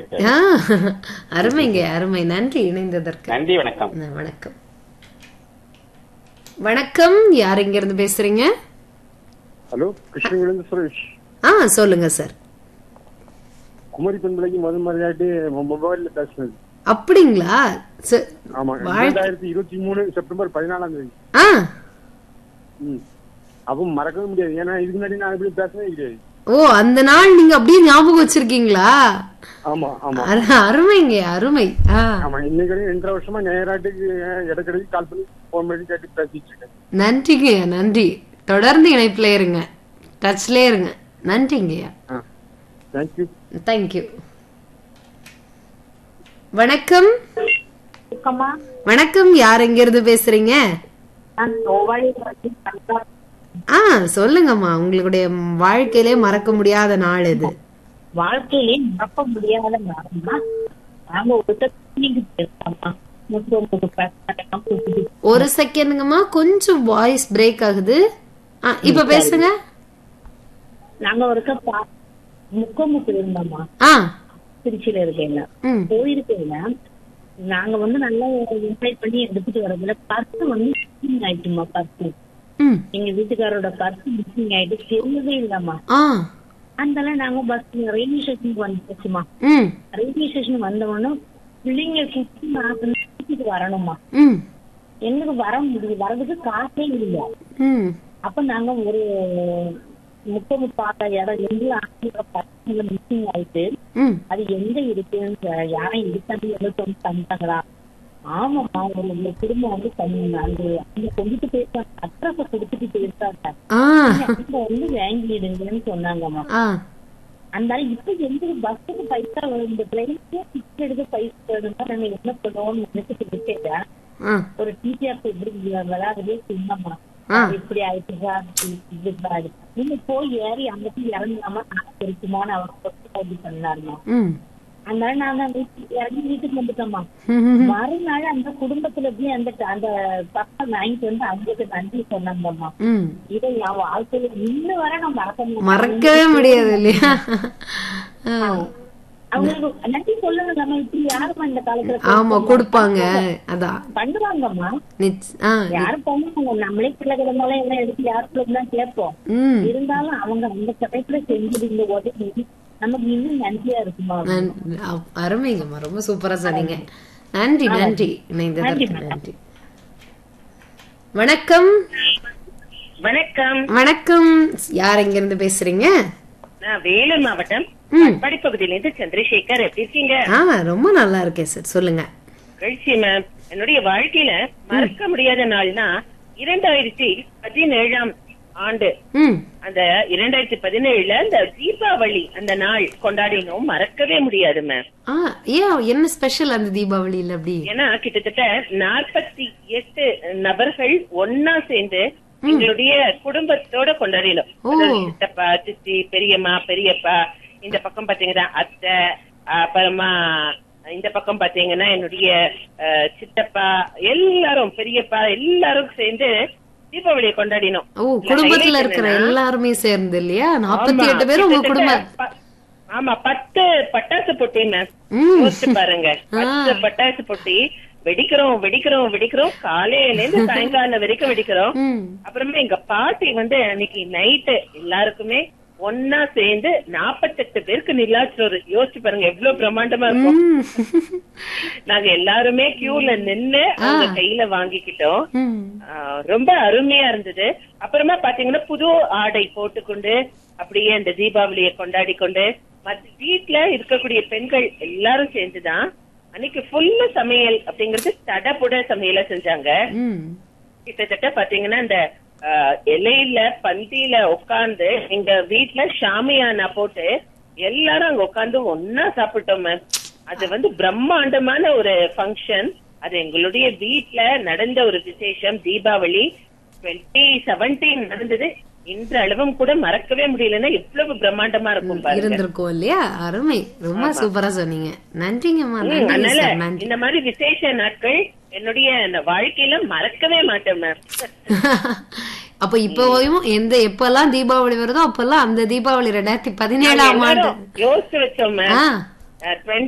கேட்டேன் ஆ, அருமைங்க அருமை நன்றி இணைந்ததற்கு நன்றி வணக்கம் ஆ, வணக்கம் வணக்கம் யார் இங்க இருந்து பேசுறீங்க ஹலோ கிருஷ்ணகிரிலேருந்து சுரேஷ் ஆ சொல்லுங்க சார் குமரி பெண்பிளைக்கு முதல் முறையாட்டு மொபைல்ல பேசுனது அப்படிங்களா ச- ஆமா வாழ்த்து- ரெண்டாயிரத்தி இருபத்தி மூணு செப்டம்பர் பதினாலாம் தேதி ஆ ம் அப்போ மறக்கவே முடியாது ஏன்னா இதுக்கு முன்னாடி நான் எப்படி பேசவே கிடையாது ஓ அந்த நாள் நீங்க அப்படியே ஞாபகம் வச்சிருக்கீங்களா ஆமா ஆமா அரு- அருமைங்க அருமை ஆ ஆமா இன்னைக்கு வரையும் ரெண்டரை வருஷமா நேராட்டுக்கு இடக்கடைக்கு கால் பண்ணி போன் பண்ணி கேட்டு பேசிட்டு இருக்கேன் நன்றிங்க நன்றி தொடர்ந்து இணைப்புல இருங்க டச்ல இருங்க நன்றிங்கய்யா ஆ தேங்க்யூ தேங்க்யூ வணக்கம் இருக்கம்மா வணக்கம் யார் எங்க இருந்து பேசுறீங்க நான் கோவாளி வந்து கண்டா ஆ சொல்லுங்கம்மா உங்களுடைய வாழ்க்கையிலே மறக்க முடியாத நாள் இது வாழ்க்கையிலே மறக்க முடியாத நாள்னா நாங்க ஒரு நீங்க பேசலாமா முப்பது முப்பது பசங்க கூப்பிட்டு ஒரு செகண்டுங்கம்மா கொஞ்சம் வாய்ஸ் பிரேக் ஆகுது ஆ, இப்ப பேசுங்க நாங்க ஒருக்க பா- முக்கமுக்கு இருந்தோம்மா ஆ திருச்சியில இருக்கேங்க ம் போயிருக்கேங்க நாங்க வந்து நல்லா இன்வைட் பண்ணி எடுத்துட்டு வரதுல பர்ஸ் வந்து மிஸ்ஸிங் ஆயிட்டுமா பர்ஸ் ம் எங்க வீட்டுக்காரோட பர்ஸ் மிஸ்ஸிங் ஆயிட்டு தெரியவே இல்லம்மா ஆ அதனால நாங்க பஸ் ரயில்வே ஸ்டேஷனுக்கு வந்துச்சுமா ம் ரயில்வே ஸ்டேஷன் வந்தவொடனே பிள்ளைங்க சுத்தி நான் வீட்டுக்கு வரணுமா ம் எங்களுக்கு வர முடியும் வரதுக்கு காசே இல்ல ம் அப்ப நாங்க ஒரு முப்பது பார்த்த இடம் எல்லாம் பசங்க மிஸ்ஸிங் ஆயிட்டு ம் அது எங்க இருக்குன்னு யாரும் இருக்காது எழுத்து வந்து தந்தாங்களா ஆமாம்மா ஒரு உங்க குடும்பம் வந்து தந்தாங்க அந்த அங்க கொண்டுட்டு போயிருக்காங்க அட்ரஸ கொடுத்துட்டு போயிருக்காங்க ஆ அங்க வந்து வாங்கிடுங்கன்னு சொன்னாங்கம்மா ஆ அந்த இப்ப எங்களுக்கு பஸ்ஸுக்கு பைசா வரும் இந்த ட்ரெயினுக்கு டிக்கெட் எடுக்க பைசா வேணும்னா நாங்க என்ன பண்ணுவோம்னு நினைச்சிட்டு இருக்கேன் ஆ ஒரு டீச்சர் எப்படி விளையாடுறதே சின்னம்மா ஆ. இப்படி ஆயிட்டுதா இப்படி ஆயிடுச்சு நீங்க போய் ஏறி அங்க போய் இறங்கலாமா காசு இருக்குமான்னு அவர் இது பண்ணாருமா ம் அதனால நாங்க வீட்டுக்கு இறங்கி வீட்டுக்கு வந்துட்டோம்மா ம் மறுநாள் அந்த குடும்பத்துல போய் அந்த அந்த பக்கம் வாங்கிட்டு வந்து அவங்களுக்கு நன்றி சொன்னாங்கம்மா ம் இதை என் வாழ்க்கையில இன்னும் வர நான் மறக்க முடியாது மறக்கவே முடியாது இல்லையா ஆ. அவங்களுக்கு நன்றி சொல்லுங்க நம்ம இப்படி யாருமா இந்த காலத்துல ஆமா கொடுப்பாங்க அதான் பண்ணுவாங்கம்மா நிச்- ஆ யாரும் பண்ணுவாங்க நம்மளே பிள்ளை கிடந்தாலும் எல்லாம் எடுத்து யாருக்குள்ள தான் கேட்போம் ம் இருந்தாலும் அவங்க அந்த கடைக்குள்ள செஞ்சது இந்த உதவி நமக்கு இன்னும் நன்றியா இருக்குமா நன்- அப்- அருமைங்கம்மா ரொம்ப சூப்பரா சொன்னீங்க நன்றி நன்றி இணைந்ததற்கு நன்றி வணக்கம் வணக்கம் வணக்கம் யார் எங்க இருந்து பேசுறீங்க நான் வேலூர் மாவட்டம் ம் படிப்பகுதியிலிருந்து சந்திரசேகர் எப்படி இருக்கீங்க ஆ ரொம்ப நல்லா இருக்கேன் சார் சொல்லுங்க கழிச்சி மேம் என்னுடைய வாழ்க்கையில மறக்க முடியாத நாள்னா இரண்டாயிரத்தி பதினேழாம் ஆண்டு ம் அந்த இரண்டாயிரத்தி பதினேழுல அந்த தீபாவளி அந்த நாள் கொண்டாடினோம் மறக்கவே முடியாது மேம் ஆ ஏன் என்ன ஸ்பெஷல் அந்த தீபாவளியில அப்படி ஏன்னா கிட்டத்தட்ட நாற்பத்தி எட்டு நபர்கள் ஒன்னா சேர்ந்து எங்களுடைய குடும்பத்தோட கொண்டாடினோம் ஓ. அதாவது சித்தப்பா சித்தி பெரியம்மா பெரியப்பா இந்த பக்கம் பாத்தீங்கன்னா அத்தை அப்புறமா இந்த பக்கம் பாத்தீங்கன்னா என்னுடைய அஹ், சித்தப்பா எல்லாரும் பெரியப்பா எல்லாரும் சேர்ந்து தீபாவளியை கொண்டாடினோம் ஓ இதுல குடும்பத்துல highlight இருக்கிற என்னன்னா, எல்லாருமே சேர்ந்து இல்லையா நாற்பத்தி ஆமா, எட்டு பேரும் உங்க கிட்டத்தட்ட குடும்பம் ப- ஆமா பத்து பட்டாசு பொட்டி மேம் ம். யோசிச்சு பாருங்க பத்து பட்டாசு பொட்டி வெடிக்கிறோம் வெடிக்கிறோம் வெடிக்கிறோம் காலையில இருந்து சாயங்காலம் வரைக்கும் வெடிக்கிறோம் ம் அப்புறமே எங்க பாட்டி வந்து அன்னைக்கு நைட்டு எல்லாருக்குமே ஒன்னா சேர்ந்து நாப்பத்தெட்டு பேருக்கு நிலாச்சோறு யோசிச்சு பாருங்க எவ்வளவு பிரம்மாண்டமா இருக்கும் ம். நாங்க எல்லாருமே கியூல நின்னு அவங்க கையில வாங்கிக்கிட்டோம் ம். ஆஹ் ரொம்ப அருமையா இருந்தது அப்புறமா பாத்தீங்கன்னா புது ஆடை போட்டுக்கொண்டு அப்படியே அந்த தீபாவளியை கொண்டாடி கொண்டு மத்த வீட்டுல இருக்கக்கூடிய பெண்கள் எல்லாரும் சேர்ந்துதான் அன்னைக்கு ஃபுல்லு சமையல் அப்படிங்கறது தடபுட சமையலா செஞ்சாங்க ம். கிட்டத்தட்ட பாத்தீங்கன்னா இந்த ஆஹ், இலையில பந்தியில உட்கார்ந்து எங்க வீட்டுல ஷாமியானா போட்டு எல்லாரும் அங்க உட்கார்ந்து ஒன்னா சாப்பிட்டோம் மேம் அது வந்து பிரம்மாண்டமான ஒரு ஃபங்க்ஷன் அது எங்களுடைய வீட்ல நடந்த ஒரு விசேஷம் தீபாவளி டுவெண்ட்டி செவன்டீன் நடந்தது இன்ற அளவும் கூட மறக்கவே முடியலன்னா எவ்வளவு பிரம்மாண்டமா இருக்கும் பாருங்க இருந்திருக்கும் இல்லையா அருமை ரொம்ப சூப்பரா சொன்னீங்க நன்றிங்கம்மா ம், நன்றி அதனால சார் நன்றி இந்த மாதிரி விசேஷ நாட்கள் என்னுடைய இந்த வாழ்க்கையில மறக்கவே மாட்டேன் மேம் அப்ப இப்பவும் எந்த எப்பெல்லாம் தீபாவளி வருதோ அப்பெல்லாம் அந்த தீபாவளி ரெண்டாயிரத்தி பதினேழாம் ஆண்டு யோசிச்சு வச்சோம் மேம் ஆ டுவெண்ட்டி